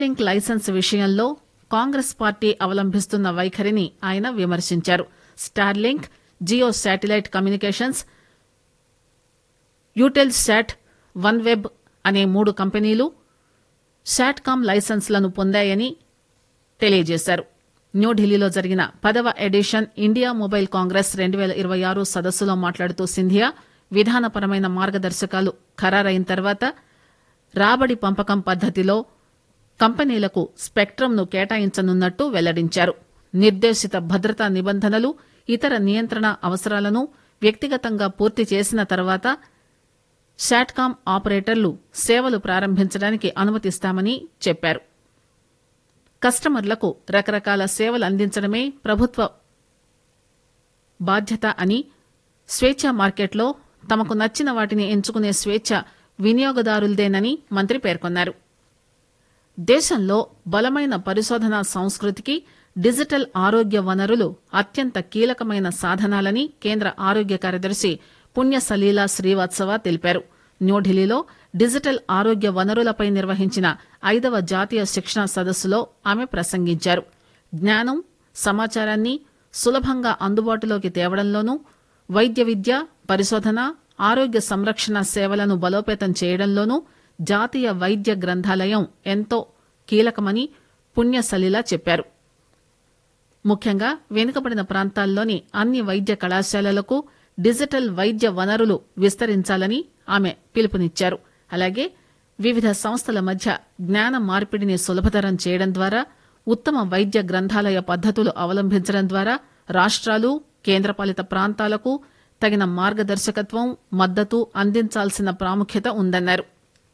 Link licence విషయంలో Congress party అవలంబిస్తున్న వైఖరిని ఆయన విమర్శించారు Starlink Jio satellite communications Eutelsat OneWeb అనే మూడు కంపెనీలు శాట్కామ్ లైసెన్స్లను పొందాయని తెలియజేశారు న్యూఢిల్లీలో జరిగిన పదవ ఎడిషన్ ఇండియా మొబైల్ కాంగ్రెస్ రెండు పేల ఇరవై ఆరు సదస్సులో మాట్లాడుతూ సింధియా విధానపరమైన మార్గదర్శకాలు ఖరారైన తర్వాత రాబడి పంపకం పద్దతిలో కంపెనీలకు స్పెక్ట్రంను కేటాయించనున్నట్టు వెల్లడించారు నిర్దేశిత భద్రతా నిబంధనలు ఇతర నియంత్రణ అవసరాలను వ్యక్తిగతంగా పూర్తి చేసిన తర్వాత శాట్కామ్ ఆపరేటర్లు సేవలు ప్రారంభించడానికి అనుమతిస్తామని చెప్పారు కస్టమర్లకు రకరకాల సేవలు అందించడమే ప్రభుత్వ బాధ్యత అని స్వేచ్ఛ మార్కెట్లో తమకు నచ్చిన వాటిని ఎంచుకునే స్వేచ్ఛ వినియోగదారులదేనని మంత్రి పేర్కొన్నారు దేశంలో బలమైన పరిశోధనా సంస్కృతికి డిజిటల్ ఆరోగ్య వనరులు అత్యంత కీలకమైన సాధనాలని కేంద్ర ఆరోగ్య కార్యదర్శి పుణ్య సలీలా శ్రీవాత్సవ తెలిపారు న్యూఢిల్లీలో డిజిటల్ ఆరోగ్య వనరులపై నిర్వహించిన ఐదవ జాతీయ శిక్షణ సదస్సులో ఆమె ప్రసంగించారు జ్ఞానం సమాచారాన్ని సులభంగా అందుబాటులోకి తేవడంలోనూ వైద్య విద్య పరిశోధన ఆరోగ్య సంరక్షణ సేవలను బలోపేతం చేయడంలోనూ జాతీయ వైద్య గ్రంథాలయం ఎంతో కీలకమని పుణ్య సలీలా చెప్పారు ముఖ్యంగా వెనుకబడిన ప్రాంతాల్లోని అన్ని వైద్య కళాశాలలకు డిజిటల్ వైద్య వనరులు విస్తరించాలని ఆమె పిలుపునిచ్చారు అలాగే వివిధ సంస్థల మధ్య జ్ఞాన మార్పిడిని సులభతరం చేయడం ద్వారా ఉత్తమ వైద్య గ్రంథాలయ పద్దతులు అవలంబించడం ద్వారా రాష్ట్రాలు కేంద్రపాలిత ప్రాంతాలకు తగిన మార్గదర్శకత్వం మద్దతు అందించాల్సిన ప్రాముఖ్యత ఉందన్నారు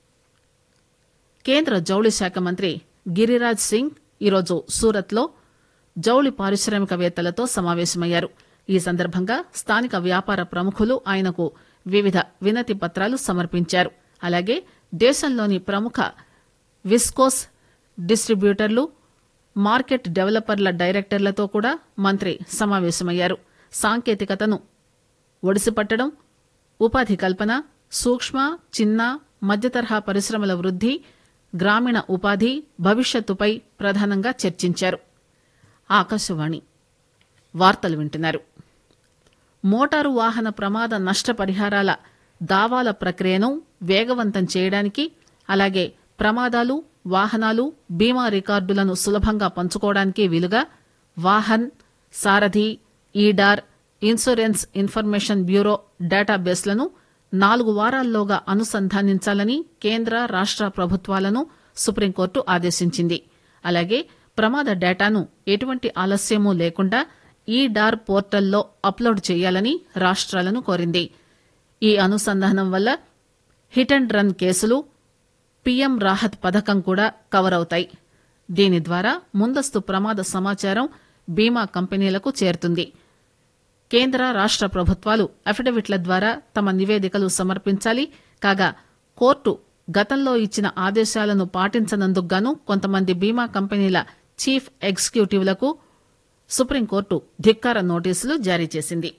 కేంద్ర జౌళి శాఖ మంత్రి గిరిరాజ్ సింగ్ ఈరోజు సూరత్లో జౌళి పారిశ్రామికవేత్తలతో సమావేశమయ్యారు ఈ సందర్భంగా స్థానిక వ్యాపార ప్రముఖులు ఆయనకు వివిధ వినతి పత్రాలు సమర్పించారు అలాగే దేశంలోని ప్రముఖ విస్కోస్ డిస్ట్రిబ్యూటర్లు మార్కెట్ డెవలపర్ల డైరెక్టర్లతో కూడా మంత్రి సమావేశమయ్యారు సాంకేతికతను ఒడిసిపట్టడం ఉపాధి కల్పన సూక్ష్మ చిన్న మధ్యతరహా పరిశ్రమల వృద్ది గ్రామీణ ఉపాధి భవిష్యత్తుపై ప్రధానంగా చర్చించారు ఆకాశవాణి వార్తలు వింటున్నారు మోటారు వాహన ప్రమాద నష్టపరిహారాల దావాల ప్రక్రియను వేగవంతం చేయడానికి అలాగే ప్రమాదాలు వాహనాలు బీమా రికార్డులను సులభంగా పంచుకోవడానికి వీలుగా Vahan Sarathi eDAR insurance information bureau డేటాబేస్లను నాలుగు వారాల్లోగా అనుసంధానించాలని కేంద్ర రాష్ట ప్రభుత్వాలను సుప్రీంకోర్టు ఆదేశించింది అలాగే ప్రమాద డేటాను ఎటువంటి ఆలస్యమూ లేకుండా ఈ డార్ పోర్టల్లో అప్లోడ్ చేయాలని రాష్ట్రాలను కోరింది ఈ అనుసంధానం వల్ల హిట్ అండ్ రన్ కేసులు పీఎం రాహత్ పథకం కూడా కవర్ అవుతాయి దీని ద్వారా ముందస్తు ప్రమాద సమాచారం బీమా కంపెనీలకు చేరుతుంది కేంద్ర రాష్ట ప్రభుత్వాలు అఫిడవిట్ల ద్వారా తమ నివేదికలు సమర్పించాలి కాగా కోర్టు గతంలో ఇచ్చిన ఆదేశాలను పాటించనందుకు గాను కొంతమంది బీమా కంపెనీల చీఫ్ ఎగ్జిక్యూటివ్లకు సుప్రీంకోర్టు ధిక్కార నోటీసులు జారీ చేసింది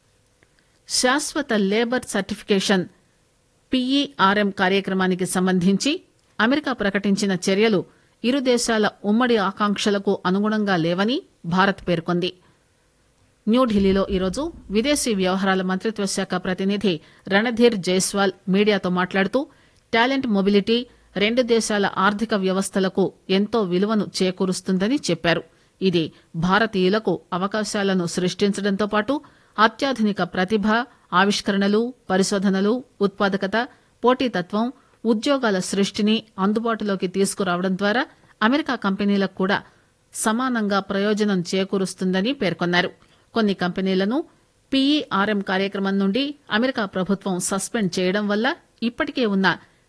శాశ్వత లేబర్ సర్టిఫికేషన్ పీఈఆర్ఎం కార్యక్రమానికి సంబంధించి అమెరికా ప్రకటించిన చర్యలు ఇరు దేశాల ఉమ్మడి ఆకాంక్షలకు అనుగుణంగా లేవని భారత్ పేర్కొంది న్యూఢిల్లీలో ఈరోజు విదేశీ వ్యవహారాల మంత్రిత్వ శాఖ ప్రతినిధి రణధీర్ జైస్వాల్ మీడియాతో మాట్లాడుతూ టాలెంట్ మొబిలిటీ రెండు దేశాల ఆర్థిక వ్యవస్థలకు ఎంతో విలువను చేకూరుస్తుందని చెప్పారు ఇది భారతీయులకు అవకాశాలను సృష్టించడంతో పాటు అత్యాధునిక ప్రతిభ ఆవిష్కరణలు పరిశోధనలు ఉత్పాదకత పోటీతత్వం ఉద్యోగాల సృష్టిని అందుబాటులోకి తీసుకురావడం ద్వారా అమెరికా కంపెనీలకు కూడా సమానంగా ప్రయోజనం చేకూరుస్తుందని పేర్కొన్నారు కొన్ని కంపెనీలను పీఈఆర్ఎం కార్యక్రమం నుండి అమెరికా ప్రభుత్వం సస్పెండ్ చేయడం వల్ల ఇప్పటికే ఉన్న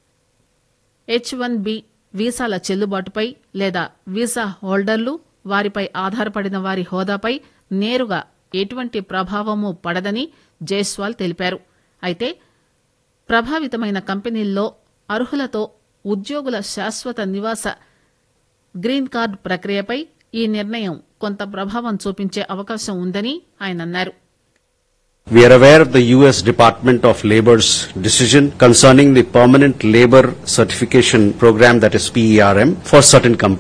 హెచ్ వన్ బి వీసాల చెల్లుబాటుపై లేదా వీసా హోల్డర్లు వారిపై ఆధారపడిన వారి హోదాపై నేరుగా ఎటువంటి ప్రభావము పడదని జైస్వాల్ తెలిపారు అయితే ప్రభావితమైన కంపెనీల్లో అర్హులతో ఉద్యోగుల శాశ్వత నివాస గ్రీన్ కార్డు ప్రక్రియపై ఈ నిర్ణయం కొంత ప్రభావం చూపించే అవకాశం ఉందని ఆయన అన్నారు We are aware of the U.S. Department of Labor's decision concerning the Permanent Labor Certification Program, that is PERM, for certain companies.